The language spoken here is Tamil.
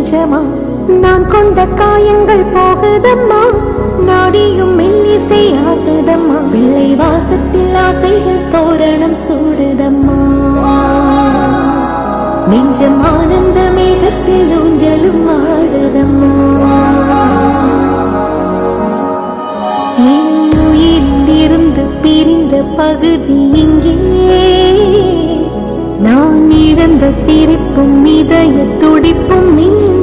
நெஞ்சமா நான் கொண்ட காயங்கள் போகுதம்மா நாடியும் மெல்லிசை ஆகுதம்மா வெள்ளை வாசத்தில் ஆசைகள் தோரணம் சூடுதம்மா நெஞ்சம் ஆனந்த மேகத்தில் ஊஞ்சலும் ஆடுதம்மா என் உயிரிலிருந்து பிரிந்த பகுதி இங்கே நான் இழந்த சிரிப்பும் இதய துடிப்பும் நீ